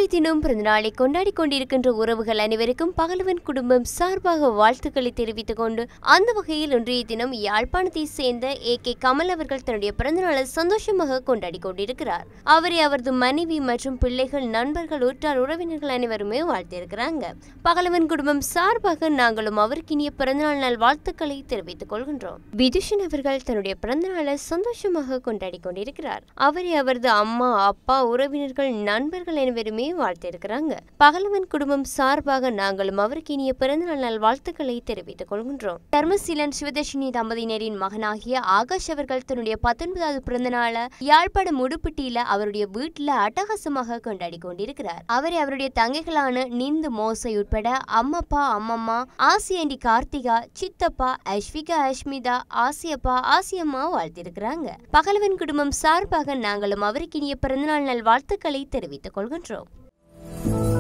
தினம் பிறந்தநாளை கொண்டாடி கொண்டிருக்கின்ற உறவுகள் அனைவருக்கும் பகலவன் குடும்பம் சார்பாக வாழ்த்துக்களை தெரிவித்துக் கொண்டு அந்த வகையில் இன்றைய தினம் யாழ்ப்பாணத்தை சேர்ந்த ஏ கே கமல் அவர்கள் தன்னுடைய பிறந்தநாளை சந்தோஷமாக கொண்டாடி கொண்டிருக்கிறார் அவரை அவரது மனைவி மற்றும் பிள்ளைகள் நண்பர்கள் உற்றார் உறவினர்கள் அனைவருமே வாழ்த்தியிருக்கிறாங்க பகலவன் குடும்பம் சார்பாக நாங்களும் அவருக்கு இனிய பிறந்தநாள் நாள் வாழ்த்துக்களை தெரிவித்துக் கொள்கின்றோம் விதுஷன் அவர்கள் தன்னுடைய பிறந்தநாளை சந்தோஷமாக கொண்டாடி கொண்டிருக்கிறார் அவரை அவரது அம்மா அப்பா உறவினர்கள் நண்பர்கள் அனைவருமே வாழ்த்திருக்கிறாங்க பகலவன் குடும்பம் சார்பாக நாங்களும் அவருக்கு இனிய பிறந்தநாள் நாள் வாழ்த்துக்களை தெரிவித்துக் கொள்கின்றோம் தர்மசீலன் சிவதர்ஷினி தம்பதியினரின் மகனாகிய ஆகாஷ் அவர்கள் தன்னுடைய பத்தொன்பதாவது பிறந்த நாளை யாழ்ப்பாணம் உடுப்பிட்டியில அவருடைய வீட்டுல அட்டகாசமாக கொண்டாடி கொண்டிருக்கிறார் அவரை அவருடைய தங்கைகளான நிந்து மோசை உட்பட அம்மப்பா அம்மம்மா ஆசியண்டி கார்த்திகா சித்தப்பா அஸ்விகா அஷ்மிதா ஆசியப்பா ஆசியம்மா வாழ்த்திருக்கிறாங்க பகலவன் குடும்பம் சார்பாக நாங்களும் அவருக்கு இனிய பிறந்தநாள் நல் வாழ்த்துக்களை தெரிவித்துக் கொள்கின்றோம்